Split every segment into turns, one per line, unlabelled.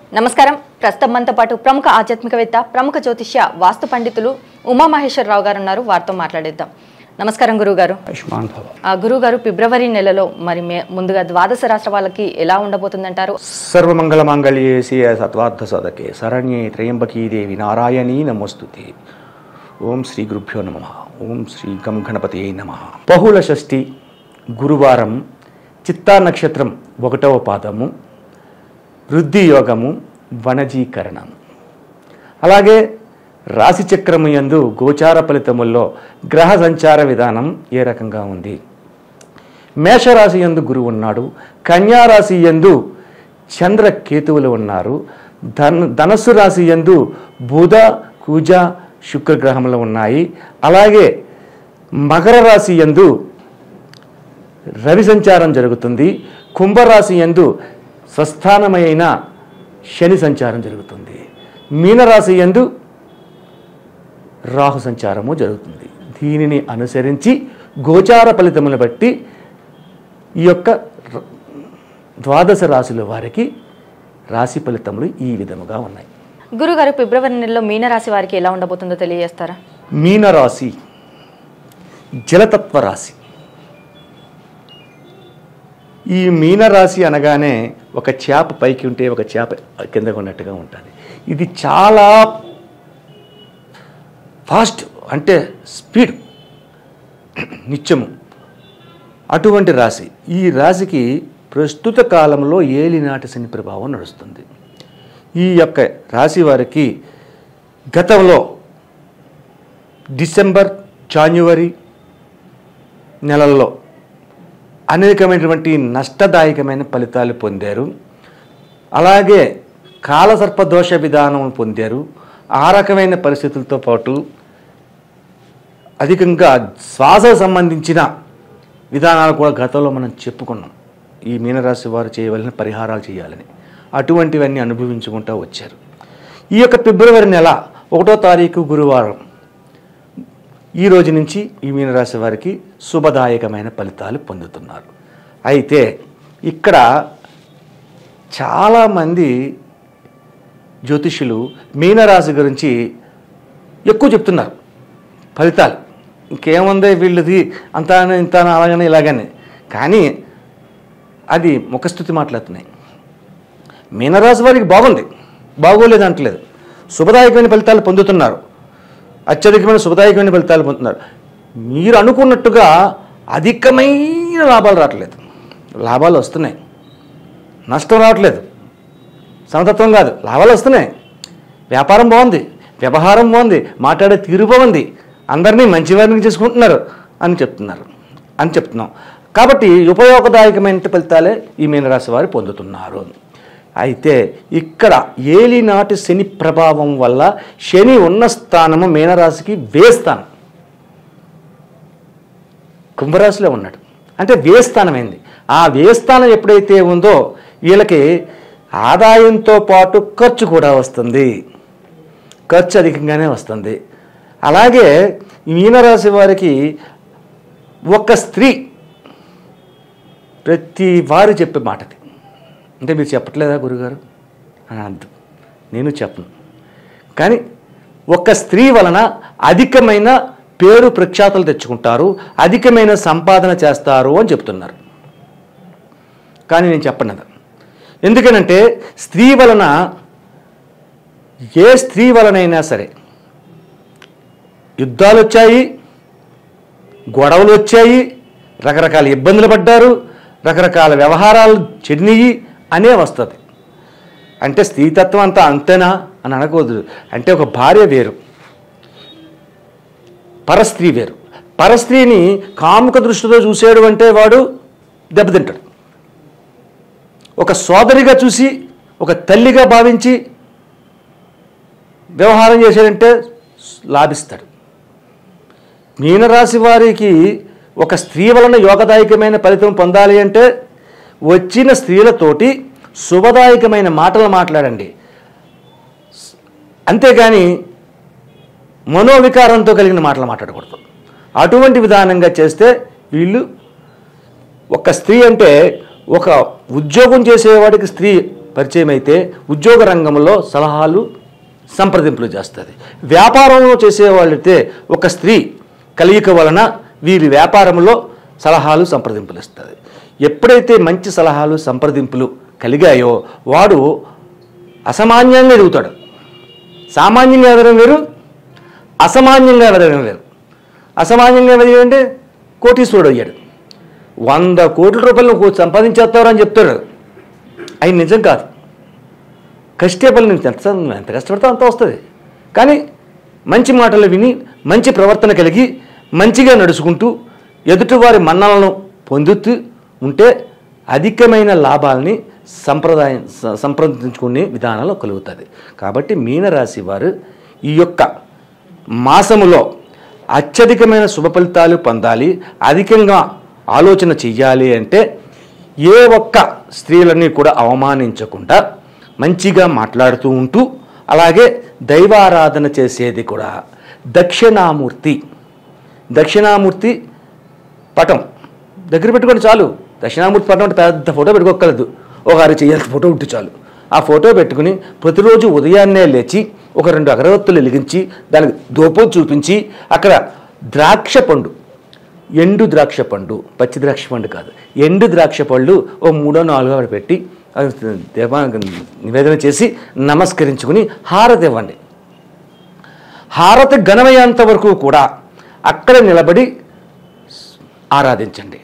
నమస్కారం ప్రస్తుతం మనతో పాటు ప్రముఖ ఆధ్యాత్మికవేత్త ప్రముఖ జ్యోతిష్య వాస్తు పండితులు ఉమామహేశ్వరరావు గారు ఉన్నారు వారితో మాట్లాడేద్దాం నమస్కారం గురువు గారు
ఆయుష్మాన్ భవ
ఆ గురువు గారు ఫిబ్రవరి నెలలో మరి మే ముందుగా ద్వాదశ రాష్ట్ర వాళ్ళకి ఎలా ఉండబోతుందంటారు
సర్వమంగళ మాంగళ్యే శ్రీయ సత్వార్థ సదకే శరణ్యే త్రయంబకీ దేవి నారాయణీ నమోస్తుతే ఓం శ్రీ గురుభ్యో నమ ఓం శ్రీ గం గణపతి నమ బహుళ షష్ఠి గురువారం చిత్తా నక్షత్రం ఒకటవ పాదము వృద్ధి యోగము వనజీకరణం అలాగే రాశి చక్రము యందు గోచార ఫలితముల్లో గ్రహ సంచార విధానం ఏ రకంగా ఉంది మేషరాశి యందు గురువు ఉన్నాడు కన్యారాశి యందు చంద్ర కేతువులు ఉన్నారు ధన ధనస్సు రాశి యందు బుధ కుజ శుక్రగ్రహములు ఉన్నాయి అలాగే మకర రాశి యందు రవి సంచారం జరుగుతుంది కుంభరాశి యందు స్వస్థానమైన శని సంచారం జరుగుతుంది మీనరాశి యందు రాహు సంచారము జరుగుతుంది దీనిని అనుసరించి గోచార ఫలితములను బట్టి ఈ యొక్క ర- ద్వాదశ రాశుల వారికి రాశి ఫలితములు ఈ విధముగా ఉన్నాయి
గురుగారు ఫిబ్రవరి నెలలో మీనరాశి వారికి ఎలా ఉండబోతుందో తెలియజేస్తారా
మీనరాశి జలతత్వ రాశి ఈ మీనరాశి అనగానే ఒక చేప పైకి ఉంటే ఒక చేప కిందకు ఉన్నట్టుగా ఉంటుంది ఇది చాలా ఫాస్ట్ అంటే స్పీడ్ నిత్యము అటువంటి రాశి ఈ రాశికి ప్రస్తుత కాలంలో ఏలినాటి శని ప్రభావం నడుస్తుంది ఈ యొక్క రాశి వారికి గతంలో డిసెంబర్ జాన్యువరి నెలల్లో అనేకమైనటువంటి నష్టదాయకమైన ఫలితాలు పొందారు అలాగే కాలసర్పదోష విధానం పొందారు ఆ రకమైన పరిస్థితులతో పాటు అధికంగా శ్వాసకు సంబంధించిన విధానాలు కూడా గతంలో మనం చెప్పుకున్నాం ఈ మీనరాశి వారు చేయవలసిన పరిహారాలు చేయాలని అటువంటివన్నీ అనుభవించుకుంటూ వచ్చారు ఈ యొక్క ఫిబ్రవరి నెల ఒకటో తారీఖు గురువారం ఈ రోజు నుంచి ఈ మీనరాశి వారికి శుభదాయకమైన ఫలితాలు పొందుతున్నారు అయితే ఇక్కడ చాలామంది జ్యోతిష్యులు మీనరాశి గురించి ఎక్కువ చెప్తున్నారు ఫలితాలు ఇంకేముంది వీళ్ళది అంతా ఇంత అలాగనే ఇలాగనే కానీ అది ముఖస్థుతి మాట్లాడుతున్నాయి మీనరాశి వారికి బాగుంది బాగోలేదు అంటలేదు శుభదాయకమైన ఫలితాలు పొందుతున్నారు అత్యధికమైన శుభదాయకమైన ఫలితాలు పొందుతున్నారు మీరు అనుకున్నట్టుగా అధికమైన లాభాలు రావట్లేదు లాభాలు వస్తున్నాయి నష్టం రావట్లేదు సమతత్వం కాదు లాభాలు వస్తున్నాయి వ్యాపారం బాగుంది వ్యవహారం బాగుంది మాట్లాడే తీరు బాగుంది అందరినీ మంచివారిని చేసుకుంటున్నారు అని చెప్తున్నారు అని చెప్తున్నాం కాబట్టి ఉపయోగదాయకమైన ఫలితాలే ఈ మీనరాశి వారు పొందుతున్నారు అయితే ఇక్కడ ఏలినాటి శని ప్రభావం వల్ల శని ఉన్న స్థానము మీనరాశికి వేస్థానం కుంభరాశిలో ఉన్నాడు అంటే వేస్థానమైంది ఆ వేస్థానం ఎప్పుడైతే ఉందో వీళ్ళకి ఆదాయంతో పాటు ఖర్చు కూడా వస్తుంది ఖర్చు అధికంగానే వస్తుంది అలాగే ఈ మీనరాశి వారికి ఒక స్త్రీ ప్రతి వారు చెప్పే మాటది అంటే మీరు చెప్పట్లేదా గురుగారు అని అర్థం నేను చెప్పను కానీ ఒక స్త్రీ వలన అధికమైన పేరు ప్రఖ్యాతలు తెచ్చుకుంటారు అధికమైన సంపాదన చేస్తారు అని చెప్తున్నారు కానీ నేను చెప్పను అది ఎందుకనంటే స్త్రీ వలన ఏ స్త్రీ వలనైనా సరే యుద్ధాలు వచ్చాయి గొడవలు వచ్చాయి రకరకాల ఇబ్బందులు పడ్డారు రకరకాల వ్యవహారాలు చెడినయి అనే వస్తుంది అంటే స్త్రీతత్వం అంతా అంతేనా అని అనకూడదు అంటే ఒక భార్య వేరు పరస్త్రీ వేరు పరస్త్రీని కాముక దృష్టితో చూసాడు అంటే వాడు దెబ్బతింటాడు ఒక సోదరిగా చూసి ఒక తల్లిగా భావించి వ్యవహారం చేశాడంటే లాభిస్తాడు మీనరాశి వారికి ఒక స్త్రీ వలన యోగదాయకమైన ఫలితం పొందాలి అంటే వచ్చిన స్త్రీలతోటి శుభదాయకమైన మాటలు మాట్లాడండి అంతేగాని మనోవికారంతో కలిగిన మాటలు మాట్లాడకూడదు అటువంటి విధానంగా చేస్తే వీళ్ళు ఒక స్త్రీ అంటే ఒక ఉద్యోగం చేసేవాడికి స్త్రీ పరిచయం అయితే ఉద్యోగ రంగంలో సలహాలు సంప్రదింపులు చేస్తుంది వ్యాపారంలో చేసేవాళ్ళైతే ఒక స్త్రీ కలియిక వలన వీరి వ్యాపారంలో సలహాలు సంప్రదింపులు ఇస్తుంది ఎప్పుడైతే మంచి సలహాలు సంప్రదింపులు కలిగాయో వాడు అసామాన్యంగా ఎదుగుతాడు సామాన్యంగా ఎదగడం వేరు అసామాన్యంగా ఎదగడం వేరు అసామాన్యంగా ఎదగంటే కోటీశ్వరుడు అయ్యాడు వంద కోట్ల రూపాయలు నువ్వు సంపాదించేస్తావు అని చెప్తాడు అవి నిజం కాదు కష్టపడి నుంచి ఎంత ఎంత కష్టపడతావు అంత వస్తుంది కానీ మంచి మాటలు విని మంచి ప్రవర్తన కలిగి మంచిగా నడుచుకుంటూ ఎదుటివారి మన్నలను పొందుతూ ఉంటే అధికమైన లాభాలని సంప్రదాయం స- సంప్రదించుకునే విధానంలో కలుగుతుంది కాబట్టి మీనరాశి వారు ఈ యొక్క మాసములో అత్యధికమైన శుభ ఫలితాలు పొందాలి అధికంగా ఆలోచన చెయ్యాలి అంటే ఏ ఒక్క స్త్రీలని కూడా అవమానించకుండా మంచిగా మాట్లాడుతూ ఉంటూ అలాగే దైవారాధన చేసేది కూడా దక్షిణామూర్తి దక్షిణామూర్తి పటం దగ్గర పెట్టుకోండి చాలు దక్షిణామూర్తి పటం అంటే పెద్ద ఫోటో పెట్టుకోగలదు ఒక అర చెయ్యాల్సిన ఫోటో ఉంటే చాలు ఆ ఫోటో పెట్టుకుని ప్రతిరోజు ఉదయాన్నే లేచి ఒక రెండు అగరవత్తులు వెలిగించి దానికి దూపం చూపించి అక్కడ ద్రాక్ష పండు ఎండు ద్రాక్ష పండు పచ్చి ద్రాక్ష పండు కాదు ఎండు ద్రాక్ష పళ్ళు ఓ మూడో నాలుగో అక్కడ పెట్టి అవి దేవా నివేదన చేసి నమస్కరించుకుని హారతి ఇవ్వండి హారతి ఘనమయ్యేంత వరకు కూడా అక్కడ నిలబడి ఆరాధించండి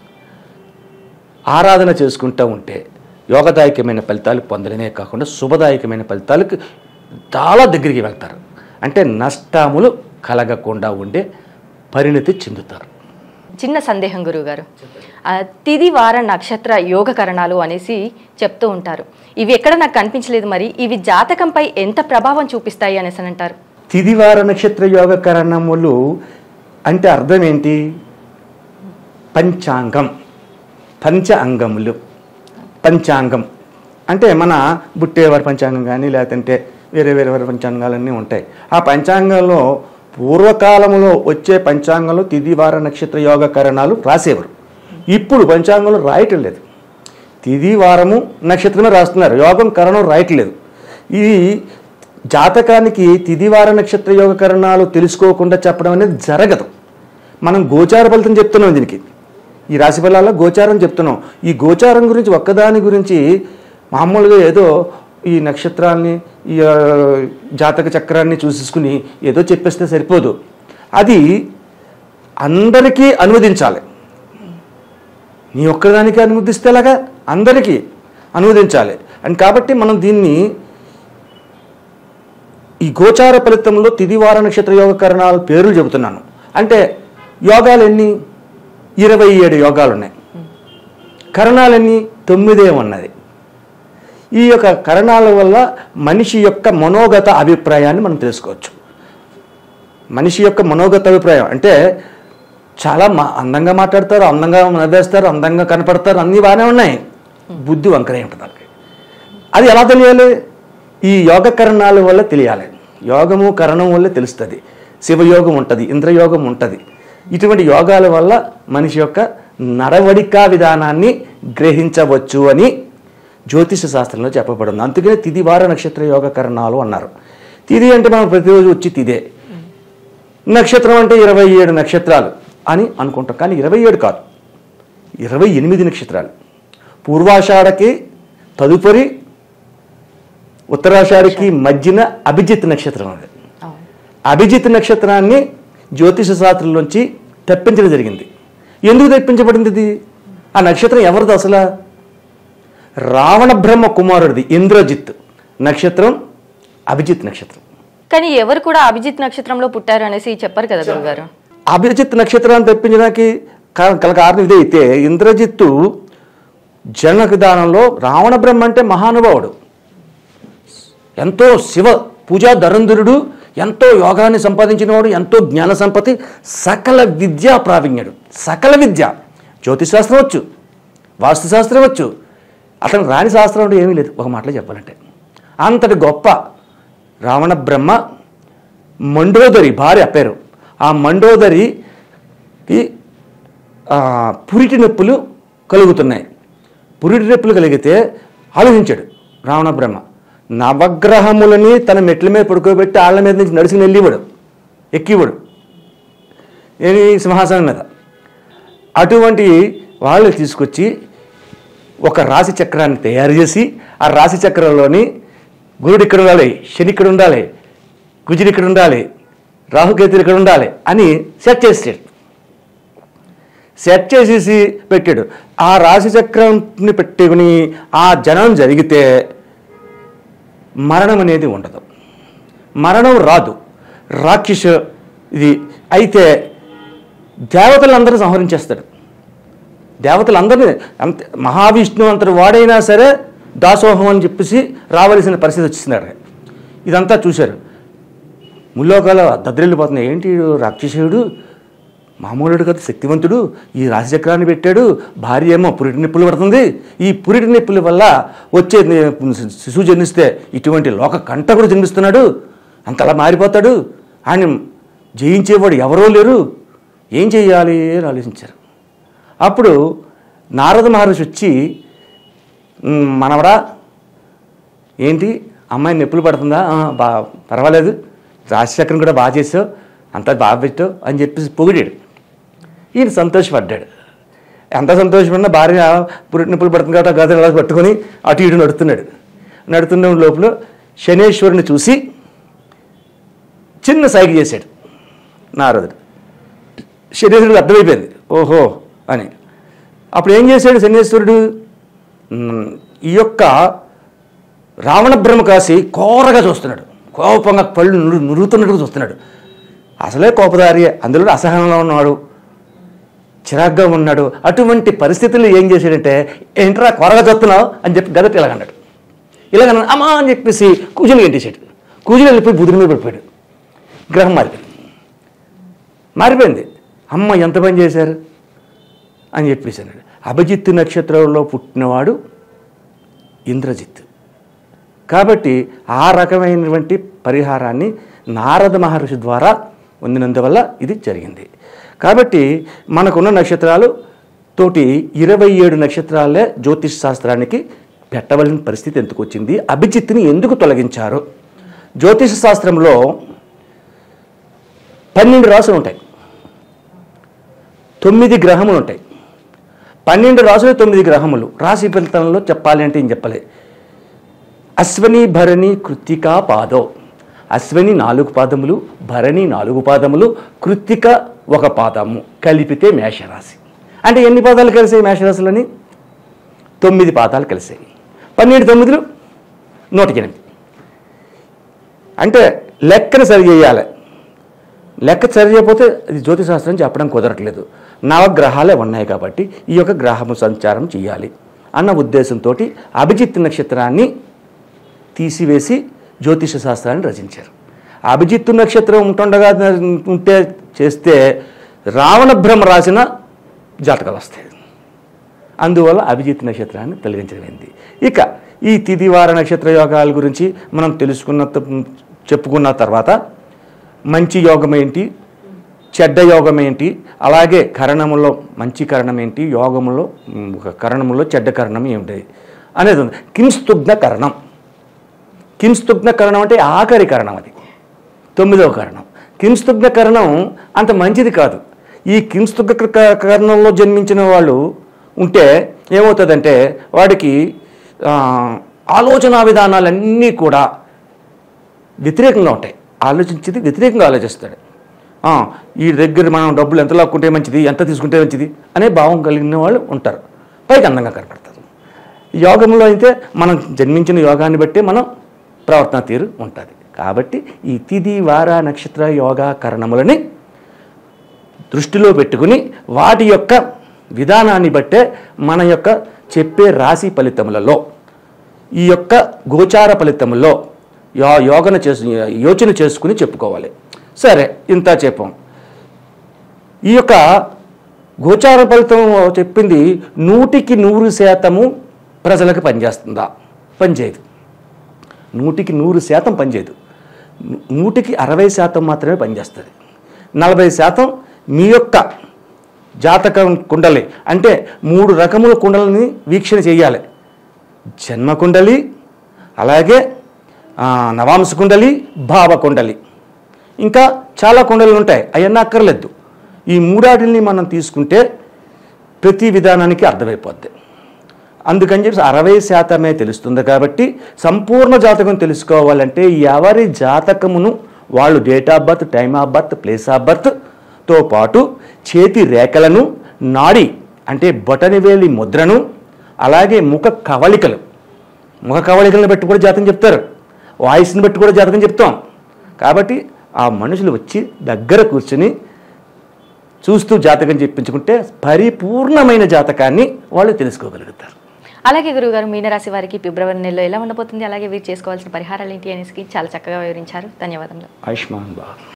ఆరాధన చేసుకుంటూ ఉంటే యోగదాయకమైన ఫలితాలు పొందడమే కాకుండా శుభదాయకమైన ఫలితాలకు చాలా దగ్గరికి వెళ్తారు అంటే నష్టములు కలగకుండా ఉండే పరిణతి చెందుతారు
చిన్న సందేహం గురువుగారు ఆ, తిది వార నక్షత్ర యోగకరణాలు అనేసి చెప్తూ ఉంటారు ఇవి ఎక్కడ నాకు కనిపించలేదు మరి ఇవి జాతకంపై ఎంత ప్రభావం చూపిస్తాయి అనేసి అని అంటారు
తిదివార నక్షత్ర యోగ కరణములు అంటే అర్థం ఏంటి పంచాంగం పంచ అంగములు పంచాంగం అంటే మన బుట్టేవారి పంచాంగం కానీ లేదంటే వేరే వేరే వేరే పంచాంగాలన్నీ ఉంటాయి ఆ పంచాంగంలో పూర్వకాలంలో వచ్చే పంచాంగంలో తిదివార నక్షత్ర యోగ కరణాలు రాసేవారు ఇప్పుడు పంచాంగంలో రాయటం లేదు తిది వారము నక్షత్రమే రాస్తున్నారు యోగం కరణం రాయట్లేదు ఈ జాతకానికి తిదివార నక్షత్ర యోగ కరణాలు తెలుసుకోకుండా చెప్పడం అనేది జరగదు మనం గోచార ఫలితం చెప్తున్నాం దీనికి ఈ రాశి ఫలాల్లో గోచారం చెప్తున్నాం ఈ గోచారం గురించి ఒక్కదాని గురించి మామూలుగా ఏదో ఈ నక్షత్రాన్ని ఈ ఆ, జాతక చక్రాన్ని చూసేసుకుని ఏదో చెప్పేస్తే సరిపోదు అది అందరికీ అనువదించాలి నీ ఒక్కదానికి అనువదిస్తే ఎలాగా అందరికీ అనువదించాలి అండ్ కాబట్టి మనం దీన్ని ఈ గోచార ఫలితంలో తిదివార నక్షత్ర యోగ కరణాల పేర్లు చెబుతున్నాను అంటే యోగాలు ఎన్ని ఇరవై ఏడు యోగాలు ఉన్నాయి కరణాలన్నీ తొమ్మిదే ఉన్నది ఈ యొక్క కరణాల వల్ల మనిషి యొక్క మనోగత అభిప్రాయాన్ని మనం తెలుసుకోవచ్చు మనిషి యొక్క మనోగత అభిప్రాయం అంటే చాలా మా అందంగా మాట్లాడతారు అందంగా నవ్వేస్తారు అందంగా కనపడతారు అన్నీ బాగానే ఉన్నాయి బుద్ధి వంకరే ఉంటుంది వాళ్ళకి అది ఎలా తెలియాలి ఈ యోగ కరణాల వల్ల తెలియాలి యోగము కరణం వల్ల తెలుస్తుంది శివయోగం ఉంటుంది ఇంద్రయోగం ఉంటుంది ఇటువంటి యోగాల వల్ల మనిషి యొక్క నడవడికా విధానాన్ని గ్రహించవచ్చు అని జ్యోతిష శాస్త్రంలో చెప్పబడింది అందుకనే తిదివార నక్షత్ర యోగ కరణాలు అన్నారు తిది అంటే మనం ప్రతిరోజు వచ్చి తిదే నక్షత్రం అంటే ఇరవై ఏడు నక్షత్రాలు అని అనుకుంటాం కానీ ఇరవై ఏడు కాదు ఇరవై ఎనిమిది నక్షత్రాలు పూర్వాషాఢకి తదుపరి ఉత్తరాషాఢకి మధ్యన అభిజిత్ నక్షత్రం అది
అవును
అభిజిత్ నక్షత్రాన్ని జ్యోతిష శాస్త్రంలోంచి తెప్పించడం జరిగింది ఎందుకు తెప్పించబడింది ఇది ఆ నక్షత్రం ఎవరిది అసలు రావణ బ్రహ్మ కుమారుడిది ఇంద్రజిత్ నక్షత్రం అభిజిత్ నక్షత్రం
కానీ ఎవరు కూడా అభిజిత్ నక్షత్రంలో పుట్టారు అనేసి చెప్పారు కదా గురుగారు
అభిజిత్ నక్షత్రాన్ని తెప్పించడానికి కా- గల కారణం ఇదే అయితే ఇంద్రజిత్తు జనక దానంలో రావణ బ్రహ్మ అంటే మహానుభావుడు ఎంతో శివ పూజా ధరంధరుడు ఎంతో యోగాన్ని సంపాదించినవాడు ఎంతో జ్ఞాన సంపత్తి సకల విద్యా ప్రావీణ్యుడు సకల విద్య జ్యోతిశాస్త్రం వచ్చు వాస్తుశాస్త్రం వచ్చు అతను రాని శాస్త్రం అంటే ఏమీ లేదు ఒక మాటలో చెప్పాలంటే అంతటి గొప్ప రావణ బ్రహ్మ మండోదరి భార్య పేరు ఆ మండోదరికి ఆ, పురిటి నొప్పులు కలుగుతున్నాయి పురిటి నొప్పులు కలిగితే ఆలోచించాడు రావణ బ్రహ్మ నవగ్రహములని తన మెట్ల మీద పడుకోబెట్టి వాళ్ళ మీద నుంచి నడుచుకుని వెళ్ళివాడు ఎక్కివాడు ఏది సింహాసనం మీద అటువంటి వాళ్ళు తీసుకొచ్చి ఒక రాశి చక్రాన్ని తయారు చేసి ఆ రాశి చక్రంలోని గురుడు ఇక్కడ ఉండాలి శని ఇక్కడ ఉండాలి కుజుడు ఇక్కడ ఉండాలి రాహుకేతులు ఇక్కడ ఉండాలి అని సెట్ చేసాడు సెట్ చేసేసి పెట్టాడు ఆ రాశి చక్రాన్ని పెట్టుకుని ఆ జనం జరిగితే మరణం అనేది ఉండదు మరణం రాదు రాక్షస ఇది అయితే దేవతలందరూ సంహరించేస్తాడు దేవతలందరినీ అంత మహావిష్ణువు అంతటి వాడైనా సరే దాసోహం అని చెప్పేసి రావలసిన పరిస్థితి వచ్చిస్తున్నాడు ఇదంతా చూశారు ముల్లోకాల దద్రెళ్ళిపోతున్నాయి ఏంటి ఈడు రాక్షసుడు మామూలుడు కదా శక్తివంతుడు ఈ రాశిచక్రాన్ని పెట్టాడు భార్య ఏమో పురిటి నిప్పులు పడుతుంది ఈ పురిటి నిప్పుల వల్ల వచ్చే ని- శిశువు జన్మిస్తే ఇటువంటి లోక కంటకుడు జన్మిస్తున్నాడు అంతలా మారిపోతాడు ఆయన జయించేవాడు ఎవరో లేరు ఏం చేయాలి అని ఆలోచించారు అప్పుడు నారద మహర్షి వచ్చి "ఉమ్, మనవడా ఏంటి అమ్మాయి నొప్పులు పడుతుందా "ఆ, బా పర్వాలేదు రాజశేఖరం కూడా బాగా చేసావు అంతా బాగా పెట్టావు అని చెప్పేసి పొగిడాడు ఈయన సంతోషపడ్డాడు ఎంత సంతోషపడినా భార్య పురిటి నొప్పులు పడుతుంది కాబట్టి ఆ గదిని అలా పట్టుకొని అటు ఇటు నడుతున్నాడు నడుతున్న లోపల శనేశ్వరుని చూసి చిన్న సైగ చేశాడు నారదుడు శనేశ్వరుడికి అర్థమైపోయింది ఓహో అని అప్పుడు ఏం చేశాడు శనేశ్వరుడు "ఉమ్, ఈ యొక్క రావణ బ్రహ్మ కాసి కోరగా చూస్తున్నాడు కోపంగా పళ్ళు నురు నురుగుతున్నట్టుగా చూస్తున్నాడు అసలే కోపదారి అందులో అసహనంలో ఉన్నాడు చిరాగ్గా ఉన్నాడు అటువంటి పరిస్థితుల్లో ఏం చేశాడంటే ఏంట్రా కొరగా చూస్తున్నావు అని చెప్పి గదటి ఇలాగన్నాడు ఇలాగ అమ్మా అని చెప్పేసి కూజులు గంటేశాడు కూజులు వెళ్ళిపోయి బుధుడి మీద పడిపోయాడు గ్రహం మారిపోయింది మారిపోయింది అమ్మ ఎంత పని చేశారు అని చెప్పేసి అన్నాడు అభిజిత్ నక్షత్రంలో పుట్టినవాడు ఇంద్రజిత్ కాబట్టి ఆ రకమైనటువంటి పరిహారాన్ని నారద మహర్షి ద్వారా పొందినందువల్ల ఇది జరిగింది కాబట్టి మనకున్న నక్షత్రాలు తోటి ఇరవై ఏడు నక్షత్రాలే జ్యోతిష్ శాస్త్రానికి పెట్టవలసిన పరిస్థితి ఎందుకు వచ్చింది అభిజిత్ని ఎందుకు తొలగించారు జ్యోతిష శాస్త్రంలో పన్నెండు రాసులు ఉంటాయి తొమ్మిది గ్రహములు ఉంటాయి పన్నెండు రాసులు తొమ్మిది గ్రహములు రాశి ఫలితంలో చెప్పాలి అంటే ఏం చెప్పలే అశ్వని భరణి కృత్తికా పాదో అశ్వని నాలుగు పాదములు భరణి నాలుగు పాదములు కృత్తిక ఒక పాదము కలిపితే మేషరాశి అంటే ఎన్ని పాదాలు కలిసాయి మేషరాశిలోని తొమ్మిది పాదాలు కలిసాయి పన్నెండు తొమ్మిదిలు నూటికి ఎనిమిది అంటే లెక్కను సరి చేయాలి లెక్క సరి చేయకపోతే ఇది జ్యోతిశాస్త్రం చెప్పడం కుదరట్లేదు నవగ్రహాలే ఉన్నాయి కాబట్టి ఈ యొక్క గ్రహము సంచారం చేయాలి అన్న ఉద్దేశంతో అభిజిత్ నక్షత్రాన్ని తీసివేసి జ్యోతిష శాస్త్రాన్ని రచించారు అభిజిత్తు నక్షత్రం ఉంటుండగా ఉంటే చేస్తే రావణ బ్రహ్మ రాసిన జాతకాలు వస్తాయి అందువల్ల అభిజిత్ నక్షత్రాన్ని తొలగించమైంది ఇక ఈ తిదివార నక్షత్ర యోగాల గురించి మనం తెలుసుకున్న చెప్పుకున్న తర్వాత మంచి యోగం ఏంటి చెడ్డ యోగం ఏంటి అలాగే కరణములో మంచి కరణం ఏంటి యోగములో ఉమ్, ఒక కరణములో చెడ్డ కరణం ఏమిటి అనేది ఉంది కింస్తుగ్న కరణం కింస్తుగ్న కరణం అంటే ఆఖరి కరణం అది తొమ్మిదవ కరణం కింస్తుగ్న కరణం అంత మంచిది కాదు ఈ కింస్తుగ్న క- కరణంలో జన్మించిన వాళ్ళు ఉంటే ఏమవుతుందంటే వాడికి ఆ, ఆలోచన విధానాలన్నీ కూడా వ్యతిరేకంగా ఉంటాయి ఆలోచించేది వ్యతిరేకంగా ఆలోచిస్తాడు ఆ, ఈ దగ్గర మనం డబ్బులు ఎంత లాక్కుంటే మంచిది ఎంత తీసుకుంటే మంచిది అనే భావం కలిగిన వాళ్ళు ఉంటారు పైకి అందంగా కనపడతారు యోగంలో అయితే మనం జన్మించిన యోగాన్ని బట్టి మనం ప్రవర్తన తీరు ఉంటుంది కాబట్టి ఈ తిది వార నక్షత్ర యోగా కరణములని దృష్టిలో పెట్టుకుని వాటి యొక్క విధానాన్ని బట్టే మన యొక్క చెప్పే రాశి ఫలితములలో ఈ యొక్క గోచార ఫలితములో యో యోగన చేసు యోచన చేసుకుని చెప్పుకోవాలి సరే ఇంత చెప్పాం ఈ యొక్క గోచార ఫలితం చెప్పింది నూటికి నూరు శాతము ప్రజలకు పనిచేస్తుందా పనిచేయదు నూటికి నూరు శాతం పనిచేయదు నూ- నూటికి అరవై శాతం మాత్రమే పనిచేస్తుంది నలభై శాతం మీ యొక్క జాతకం కుండలి అంటే మూడు రకముల కుండలని వీక్షణ చేయాలి జన్మ కుండలి అలాగే ఆ, నవాంశ కుండలి భావ కుండలి ఇంకా చాలా కుండలు ఉంటాయి అవన్నీ అక్కర్లేదు ఈ మూడాటిని మనం తీసుకుంటే ప్రతి విధానానికి అర్థమైపోద్ది అందుకని చెప్పి అరవై శాతమే తెలుస్తుంది కాబట్టి సంపూర్ణ జాతకం తెలుసుకోవాలంటే ఎవరి జాతకమును వాళ్ళు date of birth time of birth place of బర్త్తో పాటు చేతి రేఖలను నాడి అంటే బొటనివేలి ముద్రను అలాగే ముఖ కవళికలు ముఖ కవళికలను బట్టి కూడా జాతకం చెప్తారు వాయిస్ని బట్టి కూడా జాతకం చెప్తాం కాబట్టి ఆ మనుషులు వచ్చి దగ్గర కూర్చుని చూస్తూ జాతకం చెప్పించుకుంటే పరిపూర్ణమైన జాతకాన్ని వాళ్ళు తెలుసుకోగలుగుతారు
అలాగే గురువుగారు మీనరాశి వారికి ఫిబ్రవరి నెలలో ఎలా ఉండబోతుంది అలాగే వీరు చేసుకోవాల్సిన పరిహారాలు ఏంటి అనేసి చాలా చక్కగా వివరించారు ధన్యవాదములు
ఆయుష్మాన్ బాగా